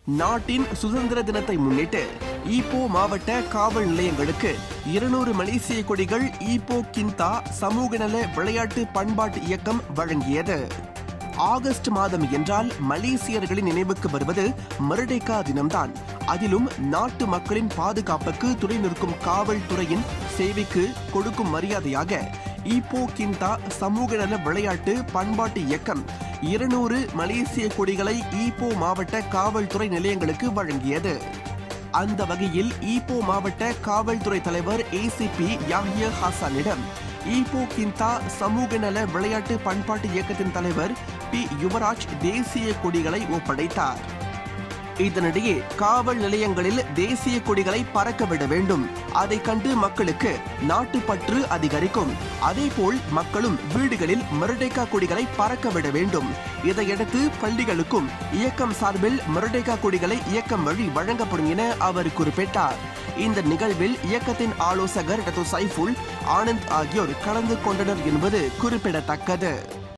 நாட்டின் சுதந்திர தினத்தை முன்னிட்டு ஈப்போ மாவட்ட காவல் நிலையங்களுக்கு இருநூறு மலேசிய கொடிகள் ஈப்போ கிந்தா சமூக நல விளையாட்டு பண்பாட்டு இயக்கம் வழங்கியது ஆகஸ்ட் மாதம் என்றால் மலேசியர்களின் நினைவுக்கு வருவது மருடேகா தினம்தான் அதிலும் நாட்டு மக்களின் பாதுகாப்புக்கு துணை நிற்கும் காவல்துறையின் சேவைக்கு கொடுக்கும் மரியாதையாக ஈப்போ கிந்தா சமூக நல விளையாட்டு பண்பாட்டு இயக்கம் இருநூறு மலேசிய கொடிகளை ஈப்போ மாவட்ட காவல்துறை நிலையங்களுக்கு வழங்கியது அந்த வகையில் ஈப்போ மாவட்ட காவல்துறை தலைவர் ஏசிபி யாஹிய ஹாசானிடம் ஈப்போ கிந்தா சமூக நல விளையாட்டு பண்பாட்டு இயக்கத்தின் தலைவர் பி யுவராஜ் தேசிய கொடிகளை ஒப்படைத்தார் இதனிடையே காவல் நிலையங்களில் தேசிய கொடிகளை பறக்க விட வேண்டும் அதை கண்டு மக்களுக்கு நாட்டுப்பற்று அதிகரிக்கும் அதேபோல் மக்களும் வீடுகளில் மருடேகா கொடிகளை பறக்க விட வேண்டும் இதையடுத்து பள்ளிகளுக்கும் இயக்கம் சார்பில் மருடேகா கொடிகளை இயக்கம் வழி வழங்கப்படும் என அவர் குறிப்பிட்டார் இந்த நிகழ்வில் இயக்கத்தின் ஆலோசகர் டத்து சைஃபுல் ஆனந்த் ஆகியோர் கலந்து கொண்டனர் என்பது குறிப்பிடத்தக்கது